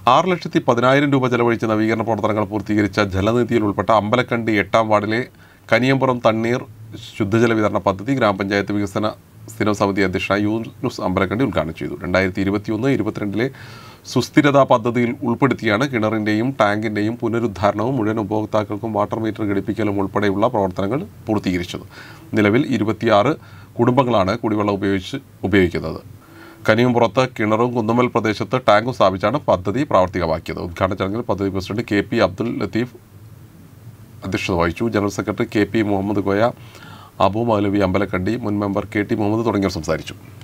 ആറ് ലക്ഷത്തി പതിനായിരം രൂപ ചെലവഴിച്ച് നവീകരണ പ്രവർത്തനങ്ങൾ പൂർത്തീകരിച്ച ജലനിധിയിൽ ഉൾപ്പെട്ട അമ്പലക്കണ്ടി എട്ടാം വാർഡിലെ കനിയമ്പുറം തണ്ണീർ ശുദ്ധജല വിതരണ പദ്ധതി ഗ്രാമപഞ്ചായത്ത് വികസന സ്ഥിരം സമിതി അധ്യക്ഷ യൂനുസ് അമ്പലക്കണ്ടി ഉദ്ഘാടനം ചെയ്തു രണ്ടായിരത്തി ഇരുപത്തിയൊന്ന് ഇരുപത്തിരണ്ടിലെ സുസ്ഥിരതാ പദ്ധതിയിൽ ഉൾപ്പെടുത്തിയാണ് കിണറിൻ്റെയും ടാങ്കിൻ്റെയും പുനരുദ്ധാരണവും മുഴുവൻ ഉപഭോക്താക്കൾക്കും വാട്ടർ മീറ്റർ ഘടിപ്പിക്കലും ഉൾപ്പെടെയുള്ള പ്രവർത്തനങ്ങൾ പൂർത്തീകരിച്ചത് നിലവിൽ ഇരുപത്തിയാറ് കുടുംബങ്ങളാണ് കുടിവെള്ളം ഉപയോഗിച്ച് ഉപയോഗിക്കുന്നത് കനിയുംപുറത്ത് കിണറും കുന്നമ്മൽ പ്രദേശത്ത് ടാങ്കും സ്ഥാപിച്ചാണ് പദ്ധതി പ്രാവർത്തികമാക്കിയത് ഉദ്ഘാടന ചടങ്ങിൽ പദ്ധതി president K P Abdul Latheef അധ്യക്ഷത വഹിച്ചു general secretary K P Muhammad Koya Abu Moulavi Ambalakkandi മുൻ മെമ്പർ കെ ടി മുഹമ്മദ് തുടങ്ങിയവർ സംസാരിച്ചു